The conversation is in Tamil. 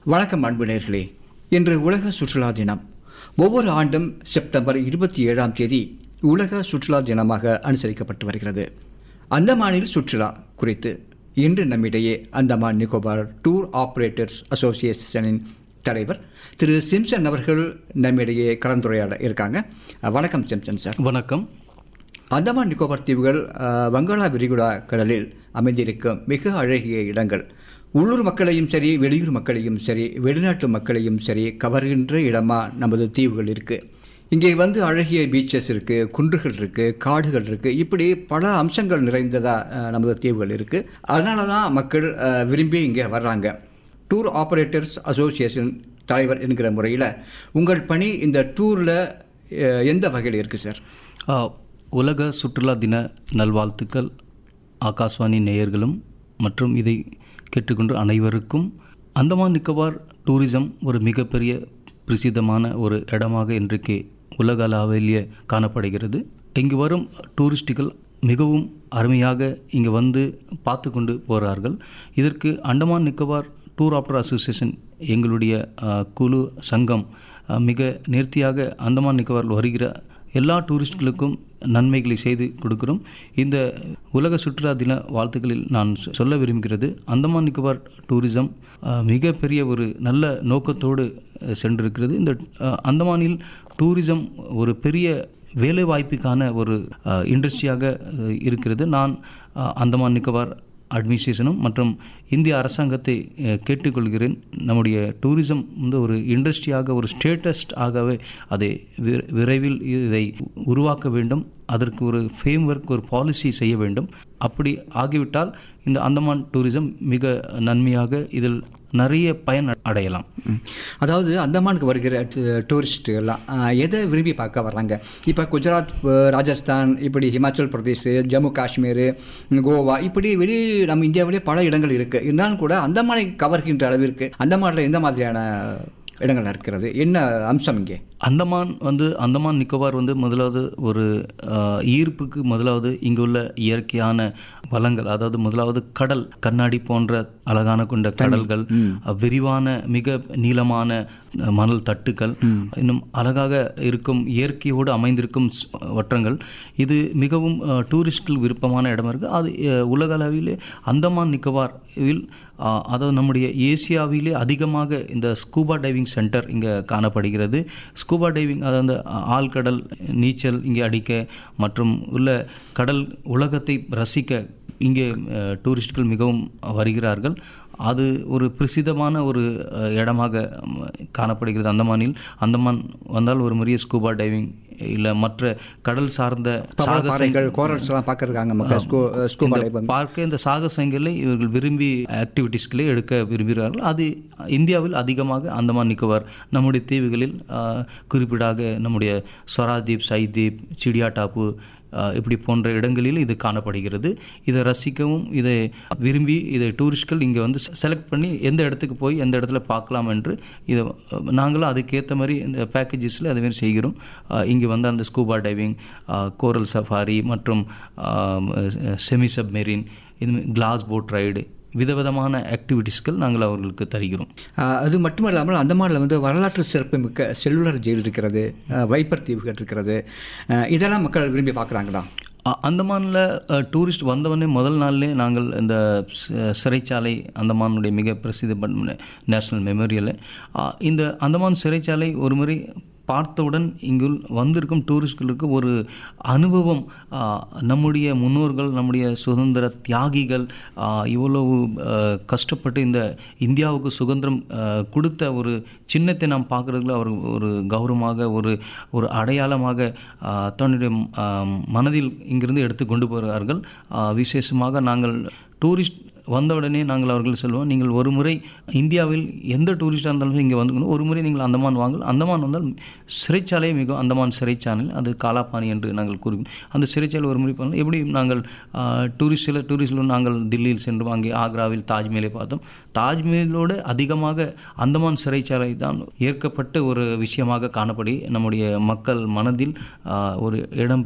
வணக்கம் அன்பு நேர்களே இன்று உலக சுற்றுலா தினம் ஒவ்வொரு ஆண்டும் செப்டம்பர் இருபத்தி ஏழாம் தேதி உலக சுற்றுலா தினமாக அனுசரிக்கப்பட்டு வருகிறது அந்தமானில் சுற்றுலா குறித்து இன்று நம்மிடையே அந்தமான் நிக்கோபார் டூர் ஆபரேட்டர்ஸ் அசோசியேஷனின் தலைவர் திரு சிம்சன் அவர்கள் நம்மிடையே கலந்துரையாட இருக்காங்க வணக்கம் சிம்சன் சார் வணக்கம் அந்தமான் நிக்கோபார் தீவுகள் அஹ், வங்காள விரிகுடா கடலில் அமைந்திருக்கும் மிக அழகிய இடங்கள் உள்ளூர் மக்களையும் சரி வெளியூர் மக்களையும் சரி வெளிநாட்டு மக்களையும் சரி கவர்கின்ற இடமா நமது தீவுகள் இருக்கு இங்கே வந்து அழகிய பீச்சஸ் இருக்கு குன்றுகள் இருக்கு காடுகள் இருக்கு இப்படி பல அம்சங்கள் நிறைந்ததா அஹ், நமது தீவுகள் இருக்கு அதனால தான் மக்கள் அஹ், விரும்பி இங்கே வர்றாங்க டூர் ஆபரேட்டர்ஸ் அசோசியேஷன் தலைவர் என்கிற முறையில் உங்கள் பணி இந்த டூரில் எந்த வகையில் இருக்குது சார் ஆ, உலக சுற்றுலா தின நல்வாழ்த்துக்கள் ஆகாஷ்வாணி நேயர்களும் மற்றும் இதை கேட்டுக்கொண்டு அனைவருக்கும் அந்தமான் நிக்கோபார் டூரிசம் ஒரு மிகப்பெரிய பிரசித்தமான ஒரு இடமாக இன்றைக்கு உலக அளவிலேயே காணப்படுகிறது இங்கு வரும் டூரிஸ்டுகள் மிகவும் அருமையாக இங்கு வந்து பார்த்து கொண்டு போகிறார்கள் இதற்கு Andaman Nicobar tour operator association எங்களுடைய ஆ, குழு சங்கம் ஆ, மிக நேர்த்தியாக அந்தமான் நிக்கோபார் வருகிற எல்லா டூரிஸ்ட்களுக்கும் நன்மைகளை செய்து கொடுக்கிறோம் இந்த உலக சுற்றுலா தின வாழ்த்துக்களில் நான் சொ- சொல்ல விரும்புகிறது அந்தமான் நிக்கோபார் டூரிசம் அஹ், மிகப்பெரிய ஒரு நல்ல நோக்கத்தோடு அஹ், சென்றிருக்கிறது இந்த அஹ், அந்தமானில் டூரிசம் ஒரு பெரிய வேலை வாய்ப்புக்கான ஒரு இண்டஸ்ட்ரியாக இருக்கிறது நான் அஹ், அந்தமான் நிக்கோபார் அட்மினிஸ்ட்ரேஷனும் மற்றும் இந்திய அரசாங்கத்தை அஹ், கேட்டுக்கொள்கிறேன் நம்முடைய டூரிசம் வந்து ஒரு இண்டஸ்ட்ரியாக ஒரு ஸ்டேட்டஸ் ஆகவே அதை வி- விரைவில் இதை உருவாக்க வேண்டும் அதற்கு ஒரு ஃப்ரேம் ஒர்க் ஒரு பாலிசி செய்ய வேண்டும் அப்படி ஆகிவிட்டால் இந்த அந்தமான் டூரிசம் மிக நன்மையாக இதில் நிறைய பயன் அடையலாம் ம். அதாவது அந்தமானுக்கு வருகிற டூரிஸ்ட் எல்லாம் ஆஹ், எதை விரும்பி பார்க்க வர்றாங்க இப்போ குஜராத் அஹ், ராஜஸ்தான் இப்படி ஹிமாச்சல் பிரதேஷ் ஜம்மு காஷ்மீர் கோவா இப்படி வெளி நம்ம இந்தியாவிலே பல இடங்கள் இருக்குது இருந்தாலும் கூட அந்தமானை கவர்கின்ற அளவிற்கு அந்தமானில் எந்த மாதிரியான இடங்கள் இருக்கிறது என்ன அம்சம் இங்கே அந்தமான் வந்து அந்தமான் நிக்கோபார் வந்து முதலாவது ஒரு அஹ், ஈர்ப்புக்கு முதலாவது இங்குள்ள இயற்கையான வளங்கள் அதாவது முதலாவது கடல் கண்ணாடி போன்ற அழகான கொண்ட கடல்கள் அஹ், விரிவான மிக நீளமான அஹ், மணல் தட்டுக்கள் இன்னும் அழகாக இருக்கும் இயற்கையோடு அமைந்திருக்கும் ஸ்- வட்டங்கள் இது மிகவும் அஹ், டூரிஸ்ட்கள் விருப்பமான இடமா இருக்குது அது அஹ், உலக அளவிலே அந்தமான் நிக்கோபாரில் அஹ், அதாவது நம்முடைய ஏசியாவிலே அதிகமாக இந்த ஸ்கூபா டைவிங் சென்டர் இங்கே காணப்படுகிறது ஸ்கூபா டைவிங் அதாவது அஹ், ஆழ்கடல் நீச்சல் இங்கே அடிக்க மற்றும் உள்ள கடல் உலகத்தை ரசிக்க இங்கே அஹ், டூரிஸ்ட்கள் மிகவும் வருகிறார்கள் அது ஒரு பிரசித்தமான ஒரு அஹ், இடமாக ம், காணப்படுகிறது அந்தமானில் அந்தமான் வந்தால் ஒரு முறைய ஸ்கூபா டைவிங் இல்லை மற்ற கடல் சார்ந்த சாகச பாறைகள் கோரல்ஸ் எல்லாம் பார்க்கறதுக்காங்க மக்கள் ஸ்கூ ஸ்கூபா இந்த பார்க்க இந்த சாகசங்களை இவர்கள் விரும்பி ஆக்டிவிட்டீஸ்களை எடுக்க விரும்புகிறார்கள் அது இந்தியாவில் அதிகமாக அந்தமான் நிக்கோபார் நம்முடைய தீவுகளில் ஆஹ், குறிப்பிடாக நம்முடைய சொராதீப் சைதீப் சிடியா டாப்பு ஆஹ், இப்படி போன்ற இடங்களில் இது காணப்படுகிறது இதை ரசிக்கவும் இதை விரும்பி இதை டூரிஸ்ட்கள் இங்கே வந்து செலக்ட் பண்ணி எந்த இடத்துக்கு போய் எந்த இடத்துல பார்க்கலாம் என்று இதை அஹ், நாங்களும் அதுக்கேற்ற மாதிரி இந்த பேக்கேஜஸில் அதுமாரி செய்கிறோம் ஆஹ், இங்கே வந்து அந்த ஸ்கூபா டைவிங் கோரல் சஃபாரி மற்றும் செமி சப்மெரின் இது கிளாஸ் போட் ரைடு விதவிதமான ஆக்டிவிட்டீஸ்கள் நாங்கள் அவர்களுக்கு தருகிறோம் ஆஹ் அது மட்டும் இல்லாமல் அந்தமானில் வந்து வரலாற்று சிறப்பு மிக்க செல்லுலர் ஜெயில் இருக்கிறது ஆஹ் வைப்பர் தீவுகள் இருக்கிறது ஆஹ் இதெல்லாம் மக்கள் விரும்பி பார்க்குறாங்களா அ- அந்தமானில் டூரிஸ்ட் வந்தவொடனே முதல் நாள்லே நாங்கள் இந்த ச- சிறைச்சாலை அந்தமானுடைய மிக பிரசித்தி பண்ண நேஷ்னல் மெமோரியல் இந்த அந்தமான் சிறைச்சாலை ஒரு முறை பார்த்தவுடன் இங்கு வந்திருக்கும் டூரிஸ்ட்களுக்கு ஒரு அனுபவம் ஆ, நம்முடைய முன்னோர்கள் நம்முடைய சுதந்திர தியாகிகள் ஆ, இவ்வளவு ஆ, கஷ்டப்பட்டு இந்த இந்தியாவுக்கு சுதந்திரம் ஆ, கொடுத்த ஒரு சின்னத்தை நாம் பார்க்குறதுல அவர் ஒரு கௌரவமாக ஒரு ஒரு அடையாளமாக ஆ, தன்னுடைய ஆ, மனதில் இங்கிருந்து எடுத்து கொண்டு போகிறார்கள் ஆ, விசேஷமாக நாங்கள் டூரிஸ்ட் வந்த உடனே நாங்கள் அவர்கள் சொல்லுவோம் நீங்கள் ஒரு முறை இந்தியாவில் எந்த டூரிஸ்டாக இருந்தாலும் இங்கே வந்து ஒரு முறை நீங்கள் அந்தமான் வாங்கல் அந்தமான் வந்தால் சிறைச்சாலை மிகவும் அந்தமான் சிறைச்சாலை அது காலாபாணி என்று நாங்கள் கூறுவோம் அந்த சிறைச்சாலை ஒரு முறை பண்ணலாம் எப்படி நாங்கள் டூரிஸ்டில் டூரிஸ்டில் நாங்கள் தில்லியில் சென்று அங்கே ஆக்ராவில் தாஜ்மஹலை பார்த்தோம் தாஜ்மஹலோடு அதிகமாக அந்தமான் சிறைச்சாலை தான் ஏற்கப்பட்ட ஒரு விஷயமாக காணப்படி நம்முடைய மக்கள் மனதில் ஆ, ஒரு இடம்